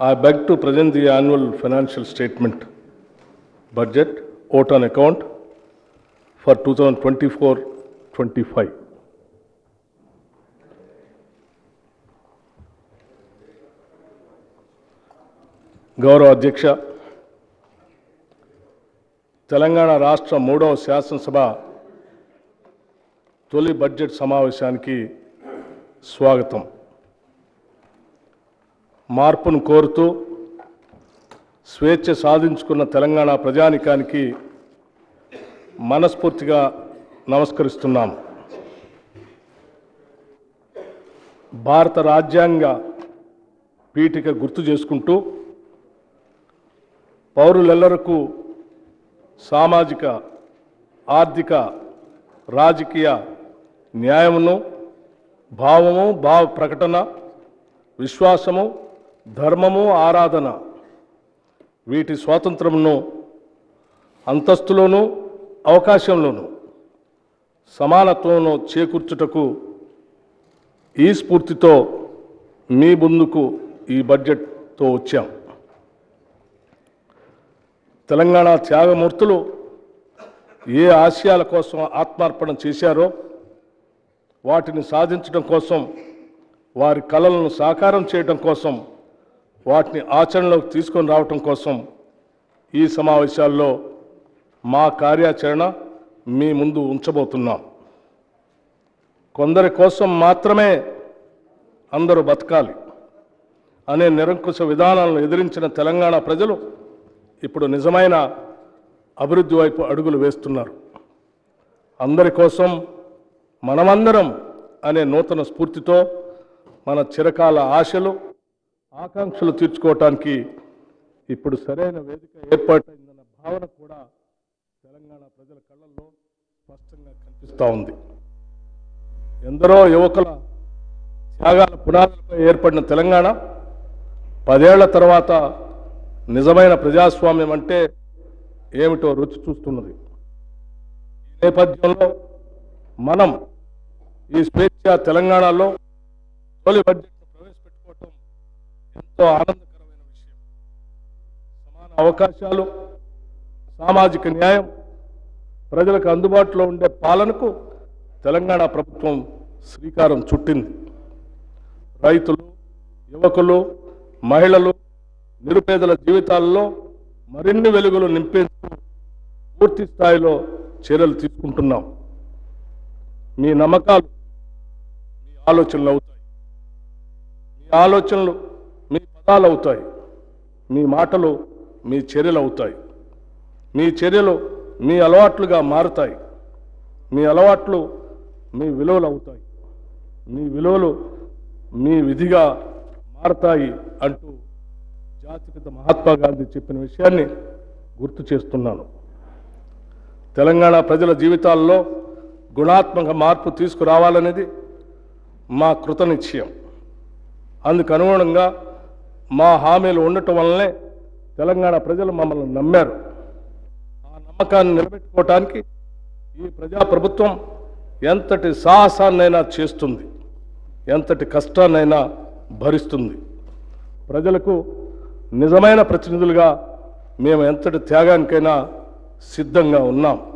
I beg to present the annual financial statement budget, vote on account for 2024-25. గౌరవ అధ్యక్ష తెలంగాణ రాష్ట్ర మూడవ శాసనసభ తొలి బడ్జెట్ సమావేశానికి స్వాగతం మార్పును కోరుతూ స్వేచ్ఛ సాధించుకున్న తెలంగాణ ప్రజానికానికి మనస్ఫూర్తిగా నమస్కరిస్తున్నాం భారత రాజ్యాంగ పీఠిక గుర్తు చేసుకుంటూ పౌరులెల్లరకు సామాజిక ఆర్థిక రాజకీయ న్యాయమును భావము భావ ప్రకటన విశ్వాసము ధర్మము ఆరాధన వీటి స్వాతంత్రమును అంతస్తులోనూ అవకాశంలోనూ సమానత్వంలో చేకూర్చుటకు ఈ స్ఫూర్తితో మీ ముందుకు ఈ బడ్జెట్తో వచ్చాం తెలంగాణ త్యాగమూర్తులు ఏ ఆశయాల కోసం ఆత్మార్పణ చేశారో వాటిని సాధించడం కోసం వారి కళలను సాకారం చేయడం కోసం వాటిని ఆచరణలోకి తీసుకొని రావటం కోసం ఈ సమావేశాల్లో మా కార్యాచరణ మీ ముందు ఉంచబోతున్నాం కొందరి కోసం మాత్రమే అందరూ బతకాలి అనే నిరంకుశ విధానాలను ఎదిరించిన తెలంగాణ ప్రజలు ఇప్పుడు నిజమైన అభివృద్ధి వైపు అడుగులు వేస్తున్నారు అందరి కోసం మనమందరం అనే నూతన స్ఫూర్తితో మన చిరకాల ఆశలు ఆకాంక్షలు తీర్చుకోవటానికి ఇప్పుడు సరైన వేదిక ఏర్పాటైందన్న భావన కూడా తెలంగాణ ప్రజల కళ్ళల్లో స్పష్టంగా కనిపిస్తూ ఉంది ఎందరో యువకుల త్యాగాల పునాదులపై ఏర్పడిన తెలంగాణ పదేళ్ల తర్వాత నిజమైన ప్రజాస్వామ్యం అంటే ఏమిటో రుచి చూస్తున్నది ఈ నేపథ్యంలో మనం ఈ స్వేచ్ఛ తెలంగాణలో తొలి బడ్జెట్ను ప్రవేశపెట్టుకోవటం ఎంతో ఆనందకరమైన విషయం సమాన అవకాశాలు సామాజిక న్యాయం ప్రజలకు అందుబాటులో ఉండే పాలనకు తెలంగాణ ప్రభుత్వం శ్రీకారం చుట్టింది రైతులు యువకులు మహిళలు నిరుపేదల జీవితాల్లో మరిన్ని వెలుగులు నింపేందుకు పూర్తి స్థాయిలో చర్యలు తీసుకుంటున్నాం మీ నమ్మకాలు మీ ఆలోచనలు అవుతాయి మీ ఆలోచనలు మీ పదాలు అవుతాయి మీ మాటలు మీ చర్యలు అవుతాయి మీ చర్యలు మీ అలవాట్లుగా మారుతాయి మీ అలవాట్లు మీ విలువలు అవుతాయి మీ విలువలు మీ విధిగా మారతాయి అంటూ జాతిపిత మహాత్మా గాంధీ చెప్పిన విషయాన్ని గుర్తు చేస్తున్నాను తెలంగాణ ప్రజల జీవితాల్లో గుణాత్మక మార్పు తీసుకురావాలనేది మా కృతనిశ్చయం అందుకు అనుగుణంగా మా హామీలు ఉండటం వల్లనే తెలంగాణ ప్రజలు మమ్మల్ని నమ్మారు ఆ నమ్మకాన్ని నిలబెట్టుకోవటానికి ఈ ప్రజాప్రభుత్వం ఎంతటి సాహసాన్నైనా చేస్తుంది ఎంతటి కష్టాన్నైనా భరిస్తుంది ప్రజలకు నిజమైన ప్రతినిధులుగా మేము ఎంతటి త్యాగానికైనా సిద్ధంగా ఉన్నాం